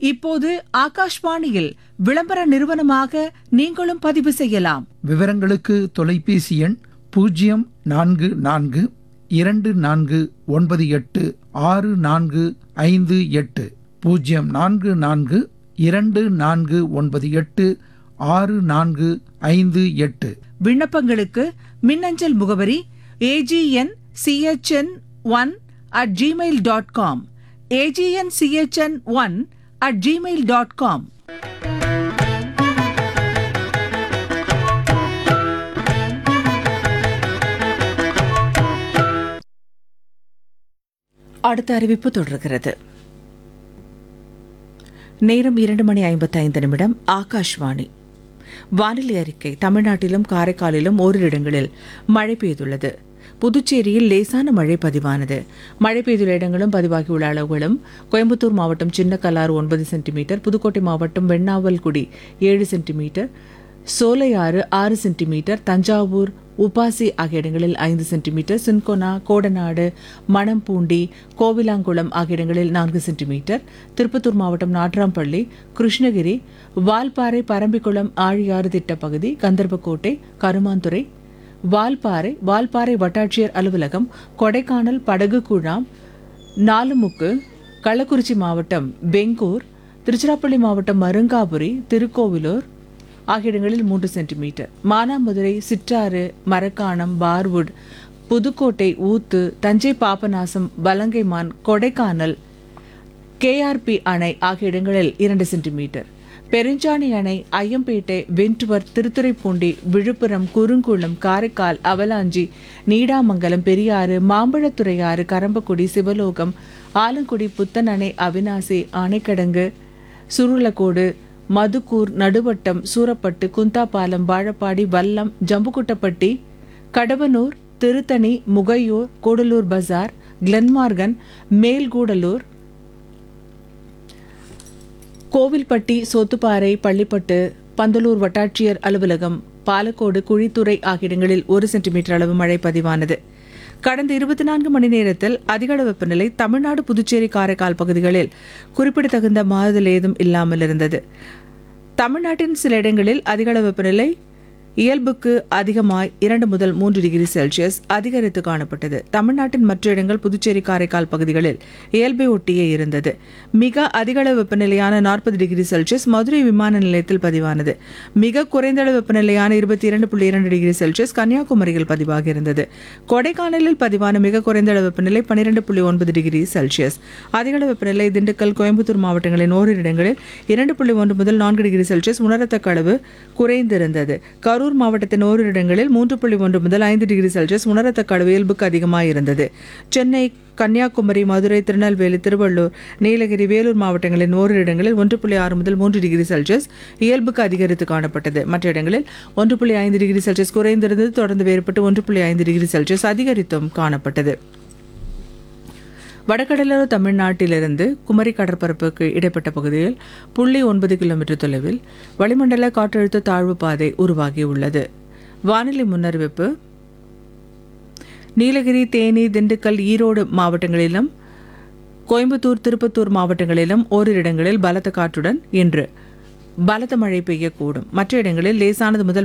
இப்போது ஆகாஷ்வாணியில் விளம்பர நிறுவனமாக நீங்களும் பதிவு செய்யலாம் விவரங்களுக்கு தொலைபேசி எண் பூஜ்ஜியம் நான்கு நான்கு இரண்டு நான்கு ஒன்பது எட்டு ஆறு நான்கு ஐந்து எட்டு பூஜ்ஜியம் நான்கு நான்கு இரண்டு நான்கு ஒன்பது எட்டு ஆறு நான்கு ஐந்து எட்டு விண்ணப்பங்களுக்கு மின்னஞ்சல் முகவரி AGN CHN one at Gmail dot com AGN CHN one at Gmail dot com அடுத்த அறிவிப்பு தொடர்கிறது நேரம் இரண்டு மணி ஐம்பத்தைந்து நிமிடம் ஆகாஷ்வாணி வானிலை அறிக்கை தமிழ்நாட்டிலும் காரைக்காலிலும் ஓரிரு இடங்களில் மழை பெய்துள்ளது புதுச்சேரியில் லேசான மழை பதிவானது மழை பெய்துள்ள இடங்களும் பதிவாகியுள்ள அளவுகளும் கோயம்புத்தூர் மாவட்டம் சின்னக்கல்லாறு ஒன்பது சென்டிமீட்டர் புதுக்கோட்டை மாவட்டம் வெண்ணாவல்குடி ஏழு சென்டிமீட்டர் சோலையாறு ஆறு சென்டிமீட்டர் தஞ்சாவூர் உபாசி ஆகிய இடங்களில் ஐந்து சென்டிமீட்டர் சின்கோனா கோடநாடு மணம்பூண்டி கோவிலாங்குளம் ஆகிய இடங்களில் நான்கு சென்டிமீட்டர் திருப்பத்தூர் மாவட்டம் நாட்ராம்பள்ளி கிருஷ்ணகிரி வால்பாறை பரம்பிக்குளம் ஆழியாறு திட்டப்பகுதி கந்தர்பக்கோட்டை கருமாந்துறை வால்பாறை வால்பாறை வட்டாட்சியர் அலுவலகம் கொடைக்கானல் படகு குழாம் நாலுமுக்கு கள்ளக்குறிச்சி மாவட்டம் பெங்கூர் திருச்சிராப்பள்ளி மாவட்டம் மருங்காபுரி திருக்கோவிலூர் ஆகிய இடங்களில் மூன்று சென்டிமீட்டர் மானாமதுரை சிற்றாறு மரக்காணம் பார்வுட் புதுக்கோட்டை ஊத்து தஞ்சை பாபநாசம் வலங்கைமான் கொடைக்கானல் கேஆர்பி அணை ஆகிய இடங்களில் இரண்டு சென்டிமீட்டர் பெருஞ்சாணி அணை ஐயம்பேட்டை வென்ட்வர் திருத்துறைப்பூண்டி விழுப்புரம் குறுங்குளம் காரைக்கால் அவலாஞ்சி நீடாமங்கலம் பெரியாறு மாம்பழத்துறையாறு கரம்பக்குடி சிவலோகம் ஆலங்குடி புத்தன் அணை அவினாசி ஆனைக்கடங்கு சுருளக்கோடு மதுக்கூர் நடுவட்டம் சூரப்பட்டு குந்தாபாலம் வாழப்பாடி வல்லம் ஜம்புக்குட்டப்பட்டி கடவனூர் திருத்தணி முகையூர் கூடலூர் பஜார் கிளன்மார்கன் மேல்கூடலூர் கோவில்பட்டி சோத்துப்பாறை பள்ளிப்பட்டு பந்தலூர் வட்டாட்சியர் அலுவலகம் பாலக்கோடு குழித்துறை ஆகிய இடங்களில் ஒரு சென்டிமீட்டர் அளவு மழை பதிவானது கடந்த இருபத்தி நான்கு மணி நேரத்தில் அதிகள வெப்பநிலை தமிழ்நாடு புதுச்சேரி காரைக்கால் பகுதிகளில் குறிப்பிடத்தகுந்த மாறுதல் ஏதும் இல்லாமல் இருந்தது தமிழ்நாட்டின் சில இடங்களில் அதிகள வெப்பநிலை இயல்புக்கு அதிகமாய் இரண்டு முதல் மூன்று டிகிரி செல்சியஸ் அதிகரித்து காணப்பட்டது தமிழ்நாட்டின் மற்ற இடங்கள் புதுச்சேரி காரைக்கால் பகுதிகளில் இயல்பை ஒட்டியே இருந்தது மிக அதிகளவு வெப்பநிலையான நாற்பது டிகிரி செல்சியஸ் மதுரை விமான நிலையத்தில் பதிவானது மிக குறைந்த அளவு வெப்பநிலையான இருபத்தி இரண்டு புள்ளி இரண்டு டிகிரி செல்சியஸ் கன்னியாகுமரியில் பதிவாகி இருந்தது கொடைக்கானலில் பதிவான மிக குறைந்த அளவு வெப்பநிலை பன்னிரண்டு புள்ளி ஒன்பது டிகிரி செல்சியஸ் அதிகளவு வெப்பநிலை திண்டுக்கல் கோயம்புத்தூர் மாவட்டங்களின் ஓரிரு இடங்களில் இரண்டு புள்ளி ஒன்று முதல் நான்கு டிகிரி செல்சியஸ் உணரத்தக்க அளவு குறைந்திருந்தது கரூர் மாவட்டத்தின் ஓரிரு இடங்களில் மூன்று புள்ளி ஒன்று முதல் ஐந்து டிகிரி செல்சியஸ் உணரத்தக்க அளவு இயல்புக்கு அதிகமாக இருந்தது சென்னை கன்னியாகுமரி மதுரை திருநெல்வேலி திருவள்ளூர் நீலகிரி வேலூர் மாவட்டங்களின் ஓரிரு இடங்களில் ஒன்று புள்ளி ஆறு முதல் மூன்று டிகிரி செல்சியஸ் இயல்புக்கு அதிகரித்து காணப்பட்டது மற்ற இடங்களில் ஒன்று புள்ளி ஐந்து டிகிரி செல்சியஸ் குறைந்திருந்தது தொடர்ந்து வேறுபட்டு ஒன்று புள்ளி ஐந்து டிகிரி செல்சியஸ் அதிகரித்தும் காணப்பட்டது வடகடலோர தமிழ்நாட்டிலிருந்து குமரி கடற்பரப்புக்கு இடைப்பட்ட பகுதியில் புள்ளி ஒன்பது கிலோமீட்டர் தொலைவில் வளிமண்டல காற்றழுத்த தாழ்வு பாதை உருவாகியுள்ளது வானிலை முன்னறிவிப்பு நீலகிரி தேனி திண்டுக்கல் ஈரோடு மாவட்டங்களிலும் கோயம்புத்தூர் திருப்பத்தூர் மாவட்டங்களிலும் ஓரிரு இடங்களில் பலத்த காற்றுடன் இன்று பலத்த மழை பெய்யக்கூடும் மற்ற இடங்களில் லேசானது முதல்